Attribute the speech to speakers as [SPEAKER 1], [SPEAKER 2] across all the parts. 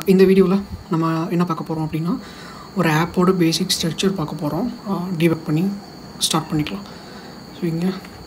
[SPEAKER 1] இந்த வீடியோவில் நம்ம என்ன பார்க்க போகிறோம் அப்படின்னா ஒரு ஆப்போட பேசிக் ஸ்ட்ரக்சர் பார்க்க போகிறோம் டிபக் பண்ணி ஸ்டார்ட் பண்ணிக்கலாம் ஸோ இங்கே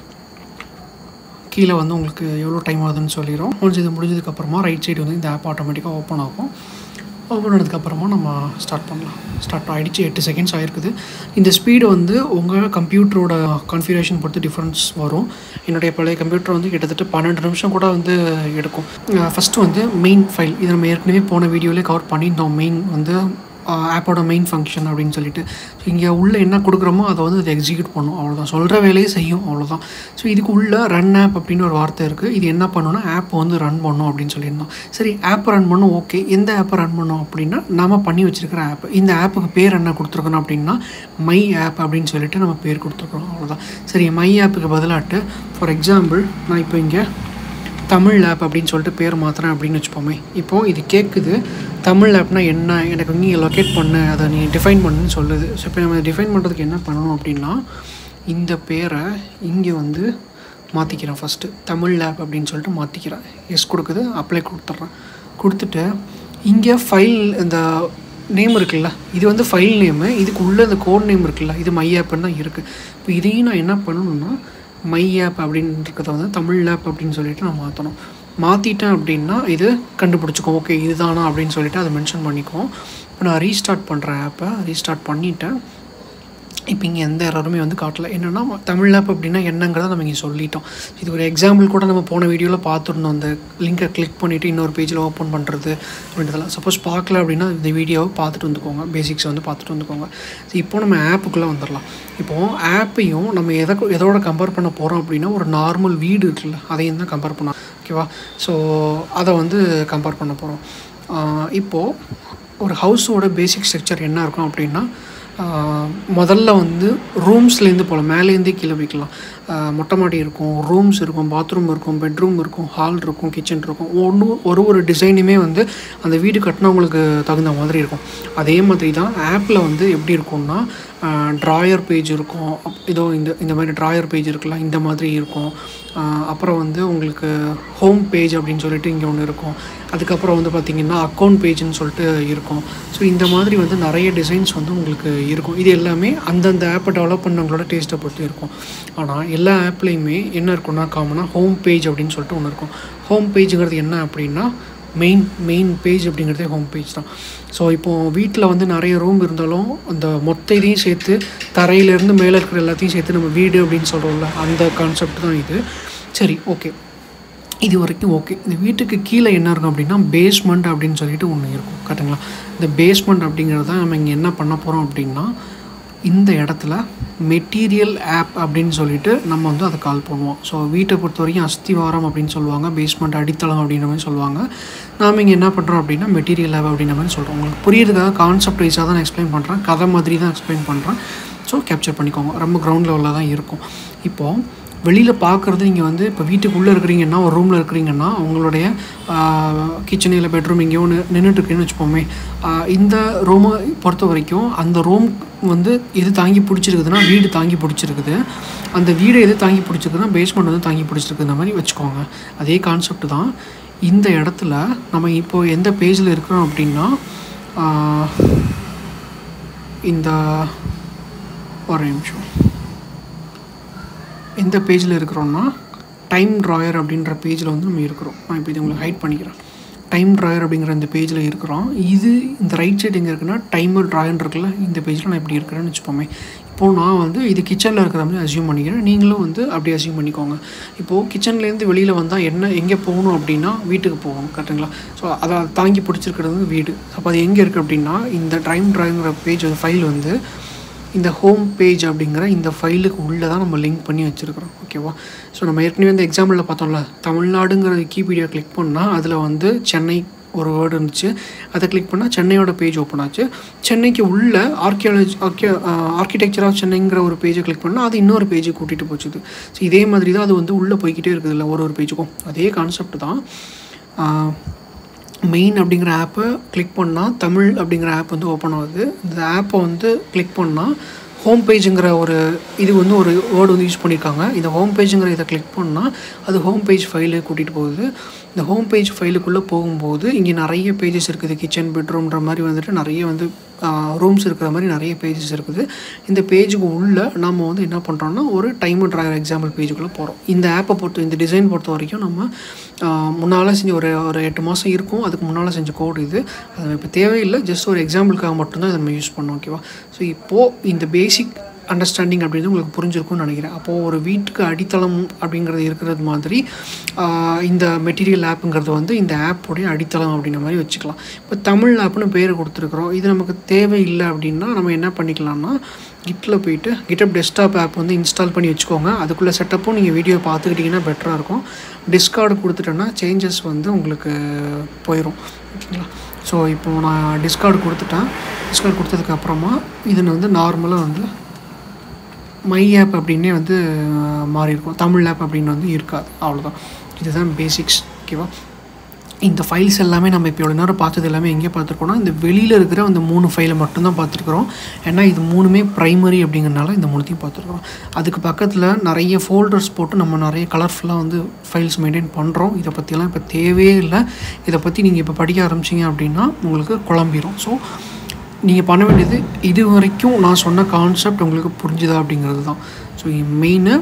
[SPEAKER 1] கீழே வந்து உங்களுக்கு எவ்வளோ டைம் ஆகுதுன்னு சொல்லிடும் ஒன்ஸ் இது முடிஞ்சதுக்கப்புறமா ரைட் சைடு வந்து இந்த ஆப் ஆட்டோமேட்டிக்காக ஓப்பன் ஆகும் ஓப்பன் ஆனதுக்கப்புறமா நம்ம ஸ்டார்ட் பண்ணலாம் ஸ்டார்ட் ஆகிடுச்சு எட்டு செகண்ட்ஸ் ஆகிருக்குது இந்த ஸ்பீடு வந்து உங்கள் கம்ப்யூட்டரோட கான்ஃபிகரேஷன் பொறுத்து டிஃப்ரென்ஸ் வரும் என்னுடைய பழைய கம்ப்யூட்டர் வந்து கிட்டத்தட்ட பன்னெண்டு நிமிஷம் கூட வந்து எடுக்கும் ஃபஸ்ட்டு வந்து மெயின் ஃபைல் இதை நம்ம ஏற்கனவே போன வீடியோலேயே கவர் பண்ணியிருந்தோம் மெயின் வந்து ஆப்போட மெயின் ஃபங்க்ஷன் அப்படின்னு சொல்லிட்டு ஸோ இங்கே உள்ளே என்ன கொடுக்குறோமோ அதை வந்து அதை எக்ஸிக்யூட் பண்ணும் அவ்வளோதான் சொல்கிற வேலையை செய்யும் அவ்வளோதான் ஸோ இதுக்கு உள்ள ரன் ஆப் அப்படின்னு ஒரு வார்த்தை இருக்குது இது என்ன பண்ணணும்னா ஆப் வந்து ரன் பண்ணும் அப்படின்னு சொல்லியிருந்தோம் சரி ஆப் ரன் பண்ணும் ஓகே எந்த ஆப்பை ரன் பண்ணோம் அப்படின்னா நம்ம பண்ணி வச்சுருக்கிற ஆப் இந்த ஆப்புக்கு பேர் என்ன கொடுத்துருக்கணும் அப்படின்னா மை ஆப் அப்படின்னு சொல்லிட்டு நம்ம பேர் கொடுத்துருக்குறோம் அவ்வளோதான் சரி மை ஆப்புக்கு பதிலாட்டு ஃபார் எக்ஸாம்பிள் நான் இப்போ இங்கே தமிழ் ஆப் அப்படின்னு சொல்லிட்டு பேர் மாற்றுறேன் அப்படின்னு வச்சுப்போமே இப்போது இது கேட்குது தமிழ் ஆப்னா என்ன எனக்கு நீ லொக்கேட் பண்ணு அதை நீ டிஃபைன் பண்ணுன்னு சொல்லுது ஸோ இப்போ நம்ம டிஃபைன் பண்ணுறதுக்கு என்ன பண்ணணும் அப்படின்னா இந்த பேரை இங்கே வந்து மாற்றிக்கிறேன் ஃபஸ்ட்டு தமிழ் ஆப் அப்படின்னு சொல்லிட்டு மாற்றிக்கிறேன் எஸ் கொடுக்குது அப்ளை கொடுத்துட்றேன் கொடுத்துட்டு இங்கே ஃபைல் இந்த நேம் இருக்குல்ல இது வந்து ஃபைல் நேமு இதுக்கு உள்ளே இந்த கோட் நேம் இருக்குல்ல இது மை ஆப்புன்னு தான் இருக்குது இப்போ இதையும் நான் என்ன பண்ணணும்னா மை ஆப் அப்படின்றத வந்து தமிழ் ஆப் அப்படின்னு சொல்லிட்டு நான் மாற்றணும் மாற்றிட்டேன் அப்படின்னா இது கண்டுபிடிச்சிக்கும் ஓகே இதுதானா அப்படின்னு சொல்லிட்டு அதை மென்ஷன் பண்ணிக்குவோம் இப்போ நான் ரீஸ்டார்ட் பண்ணுறேன் ஆப்பை ரீஸ்டார்ட் பண்ணிவிட்டேன் இப்போ இங்கே எந்த எரருமே வந்து காட்டல என்னென்னா தமிழ் ஆப் அப்படின்னா என்னங்கிறத நம்ம இங்கே சொல்லிட்டோம் இது ஒரு எக்ஸாம்பிள் கூட நம்ம போன வீடியோவில் பார்த்துருந்தோம் அந்த லிங்கை கிளிக் பண்ணிவிட்டு இன்னொரு பேஜில் ஓப்பன் பண்ணுறது அப்படின்றதெல்லாம் சப்போஸ் பார்க்கல அப்படின்னா இந்த வீடியோவை பார்த்துட்டு வந்துக்கோங்க பேசிக்ஸ் வந்து பார்த்துட்டு வந்துக்கோங்க ஸோ இப்போ நம்ம ஆப்புக்குள்ளே வந்துடலாம் இப்போது ஆப்பையும் நம்ம எதை எதோட கம்பேர் பண்ண போகிறோம் அப்படின்னா ஒரு நார்மல் வீடு இருக்குல்ல அதையும் தான் கம்பேர் பண்ணோம் ஓகேவா ஸோ அதை வந்து கம்பேர் பண்ண போகிறோம் இப்போது ஒரு ஹவுஸோட பேசிக் ஸ்ட்ரக்சர் என்ன இருக்கும் அப்படின்னா முதல்ல வந்து ரூம்ஸ்லேருந்து போகலாம் மேலேருந்தே கீழே வைக்கலாம் மொட்டை மாடி இருக்கும் ரூம்ஸ் இருக்கும் பாத்ரூம் இருக்கும் பெட்ரூம் இருக்கும் ஹால் இருக்கும் கிச்சன் இருக்கும் ஒன்று ஒரு ஒரு டிசைனுமே வந்து அந்த வீடு கட்டினவங்களுக்கு தகுந்த மாதிரி இருக்கும் அதே மாதிரி தான் ஆப்பில் வந்து எப்படி இருக்கும்னா ட்ராயர் பேஜ் இருக்கும் இதோ இந்த இந்த மாதிரி ட்ராயர் பேஜ் இருக்குல்ல இந்த மாதிரி இருக்கும் அப்புறம் வந்து உங்களுக்கு ஹோம் பேஜ் அப்படின்னு சொல்லிட்டு இங்கே ஒன்று இருக்கும் அதுக்கப்புறம் வந்து பார்த்திங்கன்னா அக்கௌண்ட் பேஜ்னு சொல்லிட்டு இருக்கும் ஸோ இந்த மாதிரி வந்து நிறைய டிசைன்ஸ் வந்து உங்களுக்கு இருக்கும் இது எல்லாமே அந்தந்த ஆப்பை டெவலப் பண்ணவங்களோட டேஸ்ட்டை பொறுத்து இருக்கும் ஆனால் எல்லா ஆப்லேயுமே என்ன இருக்குன்னா காமனாக ஹோம் பேஜ் அப்படின்னு சொல்லிட்டு ஒன்று இருக்கும் ஹோம் பேஜுங்கிறது என்ன அப்படின்னா மெயின் மெயின் பேஜ் அப்படிங்கிறதே ஹோம் பேஜ் தான் ஸோ இப்போது வீட்டில் வந்து நிறைய ரூம் இருந்தாலும் அந்த மொத்த இதையும் சேர்த்து தரையிலேருந்து மேலே இருக்கிற எல்லாத்தையும் சேர்த்து நம்ம வீடு அப்படின்னு சொல்கிறோம்ல அந்த கான்செப்ட் தான் இது சரி ஓகே இது வரைக்கும் ஓகே இந்த வீட்டுக்கு கீழே என்ன இருக்கும் அப்படின்னா பேஸ்மெண்ட் அப்படின்னு சொல்லிட்டு ஒன்று இருக்கும் கரெக்டுங்களா இந்த பேஸ்மெண்ட் அப்படிங்கிறத நம்ம இங்கே என்ன பண்ண போகிறோம் அப்படின்னா இந்த இடத்துல மெட்டீரியல் ஆப் அப்படின்னு சொல்லிட்டு நம்ம வந்து அதை கால் பண்ணுவோம் ஸோ வீட்டை பொறுத்த வரைக்கும் அஸ்திவாரம் அப்படின்னு சொல்லுவாங்க பேஸ்மெண்ட் அடித்தளம் அப்படின்ற மாதிரி சொல்லுவாங்க நாம் இங்கே என்ன பண்ணுறோம் அப்படின்னா மெட்டீரியல் ஆப் அப்படின்ற மாதிரி சொல்கிறோம் உங்களுக்கு புரியுறதுக்காக கான்செப்ட் வைஸாக தான் நான் எக்ஸ்பிளைன் பண்ணுறேன் கதை மாதிரி தான் எக்ஸ்பிளைன் பண்ணுறேன் ஸோ கேப்சர் பண்ணிக்கோங்க ரொம்ப கிரவுண்ட் லெவலில் தான் இருக்கும் இப்போது வெளியில் பார்க்குறது நீங்கள் வந்து இப்போ வீட்டுக்குள்ளே இருக்கிறீங்கன்னா ஒரு ரூமில் இருக்கிறீங்கன்னா உங்களுடைய கிச்சன் இல்லை பெட்ரூம் எங்கேயோ ஒன்று நின்றுட்டுருக்குன்னு வச்சுப்போமே இந்த ரூமை பொறுத்த வரைக்கும் அந்த ரூம் வந்து எது தாங்கி பிடிச்சிருக்குதுன்னா வீடு தாங்கி பிடிச்சிருக்குது அந்த வீடு எது தாங்கி பிடிச்சிருக்குதுன்னா பேஸ்மெண்ட் வந்து தாங்கி பிடிச்சிருக்கு இந்த மாதிரி வச்சுக்கோங்க அதே கான்செப்ட் தான் இந்த இடத்துல நம்ம இப்போது எந்த பேஜில் இருக்கிறோம் அப்படின்னா இந்த ஒரு நிமிஷம் எந்த பேஜில் இருக்கிறோன்னா டைம் ட்ராயர் அப்படின்ற பேஜில் வந்து நம்ம இருக்கிறோம் நான் இப்போ இது உங்களுக்கு ஹைட் பண்ணிக்கிறேன் டைம் ட்ராயர் அப்படிங்கிற இந்த பேஜில் இருக்கிறோம் இது இந்த ரைட் சைடு எங்கே இருக்குன்னா டைமர் ட்ராயர் இருக்குல்ல இந்த பேஜில் நான் இப்படி இருக்கிறேன்னு வச்சுப்போமே இப்போது நான் வந்து இது கிச்சனில் இருக்கிற மாதிரி அசியூம் பண்ணிக்கிறேன் நீங்களும் வந்து அப்படி அசியூம் பண்ணிக்கோங்க இப்போது கிச்சன்லேருந்து வெளியில் வந்தால் என்ன எங்கே போகணும் அப்படின்னா வீட்டுக்கு போகணும் கரெக்டுங்களா ஸோ அதை தாங்கி பிடிச்சிருக்கிறது வந்து வீடு அப்போ அது எங்கே இருக்குது அப்படின்னா இந்த டைம் ட்ராயிங்கிற பேஜ் வந்து ஃபைல் வந்து இந்த ஹோம் பேஜ் அப்படிங்கிற இந்த ஃபைலுக்கு உள்ளே தான் நம்ம லிங்க் பண்ணி வச்சுருக்கிறோம் ஓகேவா ஸோ நம்ம ஏற்கனவே இந்த எக்ஸாம்பிளில் பார்த்தோம்ல தமிழ்நாடுங்கிற கீபீடியா கிளிக் பண்ணால் அதில் வந்து சென்னை ஒரு வேர்டு இருந்துச்சு அதை கிளிக் பண்ணால் சென்னையோட பேஜ் ஓப்பன் ஆச்சு சென்னைக்கு உள்ள ஆர்கியாலஜி ஆர்கியா ஆர்கிடெக்சர் ஆஃப் சென்னைங்கிற ஒரு பேஜை கிளிக் பண்ணால் அது இன்னொரு பேஜை கூட்டிகிட்டு போச்சுது ஸோ இதே மாதிரி தான் அது வந்து உள்ளே போய்கிட்டே இருக்குது இல்லை ஒரு ஒரு பேஜுக்கும் அதே கான்செப்ட் தான் மெயின் அப்படிங்கிற ஆப்பை கிளிக் பண்ணால் தமிழ் அப்படிங்கிற ஆப் வந்து ஓப்பன் ஆகுது இந்த ஆப்பை வந்து கிளிக் பண்ணால் ஹோம் பேஜுங்கிற ஒரு இது வந்து ஒரு வேர்டு வந்து யூஸ் பண்ணியிருக்காங்க இந்த ஹோம் பேஜுங்கிற இதை கிளிக் பண்ணால் அது ஹோம் பேஜ் ஃபைலு கூட்டிகிட்டு போகுது இந்த ஹோம் பேஜ் ஃபைலுக்குள்ளே போகும்போது இங்கே நிறைய பேஜஸ் இருக்குது கிச்சன் பெட்ரூம்ன்ற மாதிரி வந்துட்டு நிறைய வந்து ரூம்ஸ் இருக்கிற மாதிரி நிறைய பேஜஸ் இருக்குது இந்த பேஜுக்கு உள்ளே நம்ம வந்து என்ன பண்ணுறோம்னா ஒரு டைம் ட்ராகர் எக்ஸாம்பிள் பேஜுக்குள்ளே போகிறோம் இந்த ஆப்பை பொறுத்த இந்த டிசைன் பொறுத்த வரைக்கும் நம்ம முன்னால் செஞ்ச ஒரு ஒரு எட்டு மாதம் இருக்கும் அதுக்கு முன்னால் செஞ்ச கோடு இது அது இப்போ தேவையில்லை ஜஸ்ட் ஒரு எக்ஸாம்பிளுக்காக மட்டும்தான் இதை நம்ம யூஸ் பண்ணோம் ஓகேவா ஸோ இப்போது இந்த பேசிக் அண்டர்ஸ்டாண்டிங் அப்படின்னு உங்களுக்கு புரிஞ்சிருக்கும்னு நினைக்கிறேன் அப்போது ஒரு வீட்டுக்கு அடித்தளம் அப்படிங்கிறது இருக்கிறது மாதிரி ஆஹ் இந்த மெட்டீரியல் ஆப்புங்கிறது வந்து இந்த ஆப்போடைய அடித்தளம் அப்படின்ற மாதிரி வச்சுக்கலாம் இப்போ தமிழ் ஆப்னு பேர் கொடுத்துருக்குறோம் இது நமக்கு தேவையில்லை அப்படின்னா நம்ம என்ன பண்ணிக்கலாம்னா கிட்டில் போயிட்டு கிட்டப் டெஸ்க்டாப் ஆப் வந்து இன்ஸ்டால் பண்ணி வச்சுக்கோங்க அதுக்குள்ளே செட்டப்பும் நீங்கள் வீடியோ பார்த்துக்கிட்டிங்கன்னா பெட்டராக இருக்கும் டிஸ்கார்டு கொடுத்துட்டோன்னா சேஞ்சஸ் வந்து உங்களுக்கு போயிடும் ஓகேங்களா ஸோ இப்போது நான் டிஸ்கார்டு கொடுத்துட்டேன் டிஸ்கார்டு கொடுத்ததுக்கப்புறமா இதில் வந்து நார்மலாக வந்து மை ஆப் அப்படின்னே வந்து அஹ், மாறி இருக்கும் தமிழ் ஆப் அப்படின்னு வந்து இருக்காது அவ்வளோதான் இதுதான் பேசிக்ஸ் ஓகேவா இந்த ஃபைல்ஸ் எல்லாமே நம்ம இப்போ இவ்வளோ நேரம் பார்த்தது எல்லாமே எங்கே பார்த்துருக்கோம்னா இந்த வெளியில் இருக்கிற அந்த மூணு ஃபைலை மட்டும்தான் பார்த்துருக்குறோம் ஏன்னா இது மூணுமே ப்ரைமரி அப்படிங்கிறனால இந்த மூணுத்தையும் பார்த்துருக்குறோம் அதுக்கு பக்கத்தில் நிறைய ஃபோல்டர்ஸ் போட்டு நம்ம நிறைய கலர்ஃபுல்லாக வந்து ஃபைல்ஸ் மெயின்டைன் பண்ணுறோம் இதை பற்றியெல்லாம் இப்போ தேவையே இல்லை இதை பற்றி நீங்கள் இப்போ படிக்க ஆரம்பிச்சிங்க அப்படின்னா உங்களுக்கு குழம்பிடும் ஸோ நீங்கள் பண்ண வேண்டியது இது வரைக்கும் நான் சொன்ன கான்செப்ட் உங்களுக்கு புரிஞ்சுதா அப்படிங்கிறது தான் ஸோ மெயினு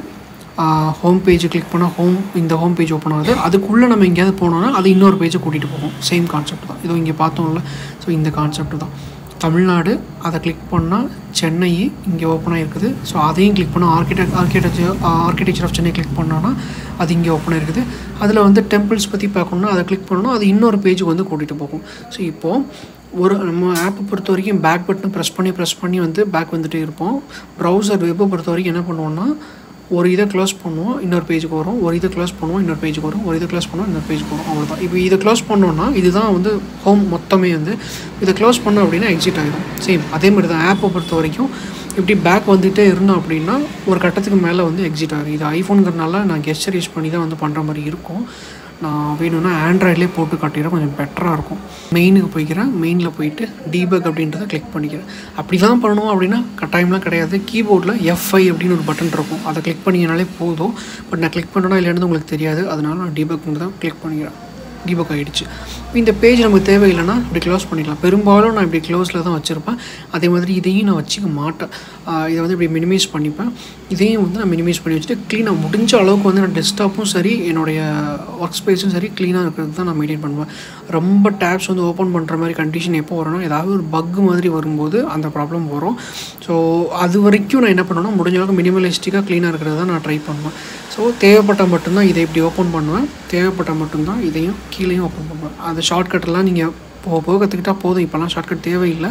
[SPEAKER 1] ஹோம் பேஜை கிளிக் பண்ணால் ஹோம் இந்த ஹோம் பேஜ் ஓப்பன் ஆகுது அதுக்குள்ளே நம்ம எங்கேயாவது போனோம்னா அது இன்னொரு பேஜை கூட்டிகிட்டு போகும் சேம் கான்செப்ட் தான் இதோ இங்கே பார்த்தோம்ல ஸோ இந்த கான்செப்ட் தான் தமிழ்நாடு அதை கிளிக் பண்ணால் சென்னை இங்கே ஓப்பன் ஆகிருக்குது ஸோ அதையும் கிளிக் பண்ணால் architect architecture architecture of Chennai click பண்ணோன்னா அது இங்கே ஓப்பன் ஆகிருக்குது அதில் வந்து டெம்பிள்ஸ் பற்றி பார்க்கணுன்னா அதை கிளிக் பண்ணோன்னா அது இன்னொரு பேஜுக்கு வந்து கூட்டிகிட்டு போகும் ஸோ இப்போது ஒரு நம்ம ஆப்பை பொறுத்த வரைக்கும் பேக் பட்டன் ப்ரெஸ் பண்ணி ப்ரெஸ் பண்ணி வந்து பேக் வந்துட்டே இருப்போம் ப்ரௌசர் வெப்பை பொறுத்த வரைக்கும் என்ன பண்ணுவோம்னா ஒரு இதை க்ளோஸ் பண்ணுவோம் இன்னொரு பேஜுக்கு வரும் ஒரு இதை க்ளோஸ் பண்ணுவோம் இன்னொரு பேஜுக்கு வரும் ஒரு இதை க்ளோஸ் பண்ணுவோம் இன்னொரு பேஜுக்கு வரும் அவ்வளோதான் இப்போ இதை க்ளோஸ் பண்ணோன்னா இதுதான் வந்து ஹோம் மொத்தமே வந்து இதை க்ளோஸ் பண்ணோம் அப்படின்னா எக்ஸிட் ஆகிடும் சேம் அதே மாதிரி தான் ஆப்பை பொறுத்த வரைக்கும் இப்படி பேக் வந்துகிட்டே இருந்தோம் அப்படின்னா ஒரு கட்டத்துக்கு மேலே வந்து எக்ஸிட் ஆகும் இது ஐஃபோனுங்கிறனால நான் கெஸ்டர் யூஸ் பண்ணி தான் வந்து பண்ணுற மாதிரி இருக்கும் நான் வேணும்னா ஆண்ட்ராய்ட்லேயே போட்டு காட்டிடுறேன் கொஞ்சம் பெட்டராக இருக்கும் மெயினுக்கு போய்க்கிறேன் மெயினில் போயிட்டு டீபக் அப்படின்றத கிளிக் பண்ணிக்கிறேன் அப்படி தான் பண்ணணும் அப்படின்னா கட்டாயம்லாம் கிடையாது கீபோர்டில் எஃப்ஐ அப்படின்னு ஒரு பட்டன் இருக்கும் அதை கிளிக் பண்ணிங்கனாலே போதும் பட் நான் கிளிக் பண்ணனா இல்லைன்னு உங்களுக்கு தெரியாது அதனால நான் டீபக் தான் கிளிக் பண்ணிக்கிறேன் டீபக் ஆகிடுச்சு இந்த பேஜ் நமக்கு தேவையில்லைன்னா இப்படி க்ளோஸ் பண்ணிக்கலாம் பெரும்பாலும் நான் இப்படி க்ளோஸில் தான் வச்சுருப்பேன் அதே மாதிரி இதையும் நான் வச்சுக்க மாட்டேன் ஆஹ் இதை வந்து இப்படி மினிமைஸ் பண்ணிப்பேன் இதையும் வந்து நான் மினிமைஸ் பண்ணி வச்சுட்டு க்ளீனாக முடிஞ்ச அளவுக்கு வந்து நான் டெஸ்க்டாப்பும் சரி என்னுடைய ஒர்க் ஸ்பேஸும் சரி க்ளீனாக இருக்கிறது தான் நான் மெயின்டைன் பண்ணுவேன் ரொம்ப டேப்ஸ் வந்து ஓப்பன் பண்ணுற மாதிரி கண்டிஷன் எப்போ வரும்னா ஏதாவது ஒரு பக் மாதிரி வரும்போது அந்த ப்ராப்ளம் வரும் ஸோ அது வரைக்கும் நான் என்ன பண்ணுவேன்னா முடிஞ்ச அளவுக்கு மினிமலிஸ்டிக்காக க்ளீனாக இருக்கிறது தான் நான் ட்ரை பண்ணுவேன் ஸோ தேவைப்பட்டால் மட்டும்தான் இதை இப்படி ஓப்பன் பண்ணுவேன் தேவைப்பட்டால் மட்டும்தான் இதையும் கீழேயும் ஓப்பன் பண்ணுவேன் அந்த ஷார்ட்கட்டெல்லாம் நீங்கள் போக போக கற்றுக்கிட்டா போதும் இப்போலாம் ஷார்ட்கட் தேவையில்லை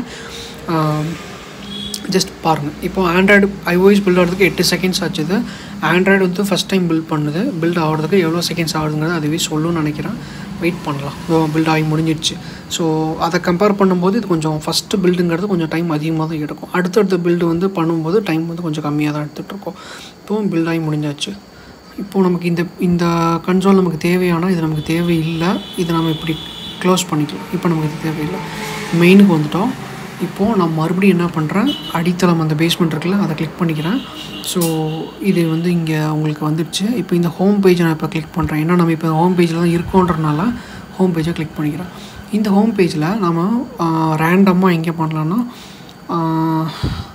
[SPEAKER 1] ஜஸ்ட் பாருங்கள் இப்போ ஆண்ட்ராய்டு ஐஓஎஸ் பில்ட் ஆகிறதுக்கு எட்டு செகண்ட்ஸ் ஆச்சுது ஆண்ட்ராய்டு வந்து ஃபஸ்ட் டைம் பில்ட் பண்ணுது பில்ட் ஆகிறதுக்கு எவ்வளோ செகண்ட்ஸ் ஆகுதுங்கிறது அதுவே சொல்லுன்னு நினைக்கிறேன் வெயிட் பண்ணலாம் பில்ட் ஆகி முடிஞ்சிடுச்சு ஸோ அதை கம்பேர் பண்ணும்போது இது கொஞ்சம் ஃபஸ்ட்டு பில்டுங்கிறது கொஞ்சம் டைம் அதிகமாக தான் எடுக்கும் அடுத்தடுத்த பில்டு வந்து பண்ணும்போது டைம் வந்து கொஞ்சம் கம்மியாக தான் எடுத்துகிட்டு இருக்கோம் இப்போது பில்ட் ஆகி முடிஞ்சாச்சு இப்போது நமக்கு இந்த இந்த கன்சோல் நமக்கு தேவையானா இது நமக்கு தேவையில்லை இதை நம்ம இப்படி க்ளோஸ் பண்ணிக்கலாம் இப்போ நமக்கு இது தேவையில்லை மெயினுக்கு வந்துட்டோம் இப்போது நான் மறுபடியும் என்ன பண்ணுறேன் அடித்தளம் அந்த பேஸ்மெண்ட் இருக்குல்ல அதை கிளிக் பண்ணிக்கிறேன் ஸோ இது வந்து இங்கே உங்களுக்கு வந்துடுச்சு இப்போ இந்த ஹோம் பேஜை நான் இப்போ கிளிக் பண்ணுறேன் ஏன்னா நம்ம இப்போ ஹோம் பேஜில் தான் இருக்கோன்றனால ஹோம் பேஜை கிளிக் பண்ணிக்கிறேன் இந்த ஹோம் பேஜில் நம்ம ரேண்டமாக எங்கே பண்ணலான்னா ஆஹ்,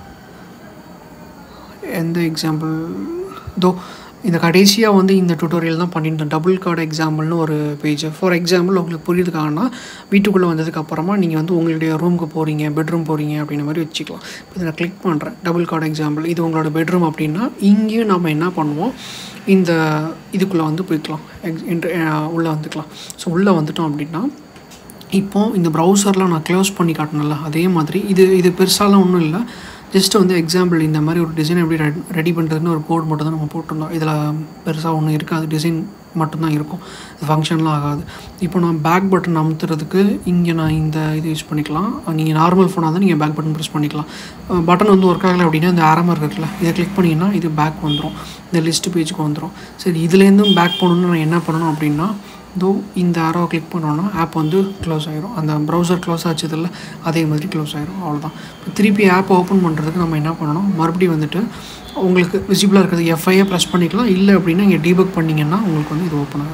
[SPEAKER 1] எந்த எக்ஸாம்பிள் தோ இந்த கடைசியாக வந்து இந்த டுட்டோரியல் தான் பண்ணியிருந்தேன் டபுள் கார்டு எக்ஸாம்பிள்னு ஒரு பேஜ் ஃபார் எக்ஸாம்பிள் உங்களுக்கு புரியுதுக்காகனா வீட்டுக்குள்ளே வந்ததுக்கு அப்புறமா நீங்கள் வந்து உங்களுடைய ரூமுக்கு போகிறீங்க பெட்ரூம் போகிறீங்க அப்படின்ற மாதிரி வச்சுக்கலாம் இப்போ இதை நான் கிளிக் பண்ணுறேன் டபுள் கார்டு எக்ஸாம்பிள் இது உங்களோட பெட்ரூம் அப்படின்னா இங்கேயும் நம்ம என்ன பண்ணுவோம் இந்த இதுக்குள்ளே வந்து போய்க்கலாம் எக்ஸ் உள்ளே வந்துக்கலாம் ஸோ உள்ளே வந்துட்டோம் அப்படின்னா இப்போ இந்த ப்ரௌசரில் நான் க்ளோஸ் பண்ணி காட்டினல அதே மாதிரி இது இது பெருசாலாம் ஒன்றும் இல்லை ஜஸ்ட் வந்து எக்ஸாம்பிள் இந்த மாதிரி ஒரு டிசைன் எப்படி ரெடி பண்ணுறதுன்னு ஒரு கோட் மட்டும் தான் நம்ம போட்டிருந்தோம் இதில் பெருசாக ஒன்றும் இருக்காது டிசைன் மட்டும்தான் இருக்கும் இது ஃபங்க்ஷன்லாம் ஆகாது இப்போ நான் பேக் பட்டன் அமுத்துறதுக்கு இங்கே நான் இந்த இது யூஸ் பண்ணிக்கலாம் நீங்கள் நார்மல் ஃபோனாக இருந்தால் நீங்கள் பேக் பட்டன் ப்ரெஸ் பண்ணிக்கலாம் பட்டன் வந்து ஒர்க் ஆகலை அப்படின்னா இந்த ஆரம்பர் இருக்குல்ல இதை கிளிக் பண்ணிங்கன்னா இது பேக் வந்துடும் இந்த லிஸ்ட் பேஜுக்கு வந்துடும் சரி இதுலேருந்தும் பேக் பண்ணணும்னு நான் என்ன பண்ணணும் அப்படின்னா இதோ இந்த ஆரோ கிளிக் பண்ணோன்னா ஆப் வந்து க்ளோஸ் ஆயிரும் அந்த ப்ரௌசர் க்ளோஸ் ஆச்சதில்ல அதே மாதிரி க்ளோஸ் ஆயிரும் அவ்வளோதான் இப்போ திருப்பி ஆப் ஓப்பன் பண்ணுறதுக்கு நம்ம என்ன பண்ணணும் மறுபடியும் வந்துட்டு உங்களுக்கு விசிபிளாக இருக்கிறது எஃப்ஐஏ ப்ரெஸ் பண்ணிக்கலாம் இல்லை அப்படின்னா இங்கே டீபக் பண்ணிங்கன்னா உங்களுக்கு வந்து இது ஓப்பன் ஆகிடும்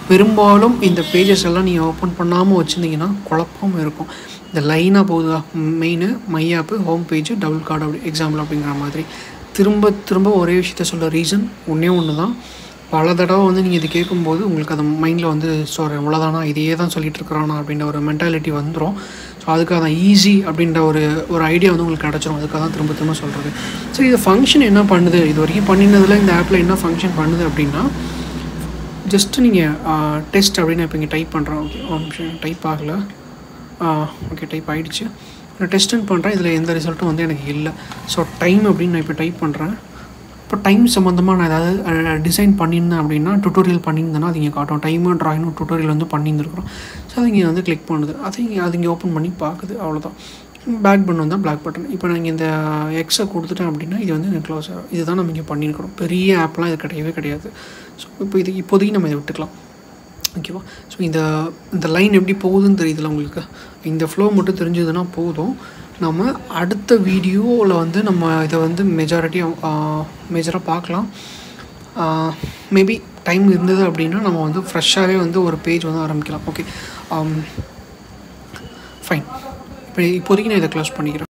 [SPEAKER 1] பெரும்பாலும் இந்த பேஜஸ் எல்லாம் நீங்கள் ஓப்பன் பண்ணாமல் வச்சுருந்தீங்கன்னா குழப்பம் இருக்கும் இந்த லைனாக போகுதா main my app home page double card அப்படி எக்ஸாம்பிள் அப்படிங்கிற மாதிரி திரும்ப திரும்ப ஒரே விஷயத்த சொல்ல ரீசன் ஒன்றே ஒன்று தான் பல தடவை வந்து நீங்கள் இது கேட்கும்போது உங்களுக்கு அந்த மைண்டில் வந்து ஸ்டோர் இவ்வளோதானா இதையே தான் சொல்லிட்டு இருக்கிறானா அப்படின்ற ஒரு மென்டாலிட்டி வந்துடும் ஸோ அதுக்காக தான் ஈஸி அப்படின்ற ஒரு ஒரு ஐடியா வந்து உங்களுக்கு கிடச்சிரும் அதுக்காக தான் திரும்ப திரும்ப சொல்கிறது ஸோ இது ஃபங்க்ஷன் என்ன பண்ணுது இது வரைக்கும் பண்ணினதில் இந்த ஆப்பில் என்ன ஃபங்க்ஷன் பண்ணுது அப்படின்னா ஜஸ்ட்டு நீங்கள் டெஸ்ட் அப்படின்னு இப்போ இங்கே டைப் பண்ணுறோம் ஓகே ஒரு நிமிஷம் டைப் ஆகலை ஓகே டைப் ஆகிடுச்சு நான் டெஸ்ட்டுன்னு பண்ணுறேன் இதில் எந்த ரிசல்ட்டும் வந்து எனக்கு இல்லை ஸோ டைம் அப்படின்னு நான் இப்போ டைப் பண்ணுறேன் இப்போ டைம் சம்மந்தமாக நான் ஏதாவது டிசைன் பண்ணியிருந்தேன் அப்படின்னா டுட்டோரியல் பண்ணியிருந்தேன்னா அது இங்கே காட்டும் டைமு ட்ராயிங்னு டுட்டோரியல் வந்து பண்ணியிருந்துருக்குறோம் ஸோ அது இங்கே வந்து கிளிக் பண்ணுது அது இங்கே அது இங்கே ஓப்பன் பண்ணி பார்க்குது அவ்வளோதான் பேக் பட்டன் வந்தால் பிளாக் பட்டன் இப்போ நான் இந்த எக்ஸை கொடுத்துட்டேன் அப்படின்னா இது வந்து எனக்கு க்ளோஸ் ஆகும் இதுதான் நம்ம இங்கே பண்ணியிருக்கிறோம் பெரிய ஆப்லாம் இது கிடையவே கிடையாது ஸோ இப்போ இது இப்போதைக்கு நம்ம இதை விட்டுக்கலாம் ஓகேவா ஸோ இந்த இந்த லைன் எப்படி போகுதுன்னு தெரியுதுல உங்களுக்கு இந்த ஃப்ளோ மட்டும் தெரிஞ்சதுன்னா போதும் நம்ம அடுத்த வீடியோவில் வந்து நம்ம இதை வந்து மெஜாரிட்டியாக மேஜராக பார்க்கலாம் மேபி டைம் இருந்தது அப்படின்னா நம்ம வந்து ஃப்ரெஷ்ஷாகவே வந்து ஒரு பேஜ் வந்து ஆரம்பிக்கலாம் ஓகே ஃபைன் இப்போ இப்போதைக்கு நான் இதை க்ளோஸ் பண்ணிக்கிறேன்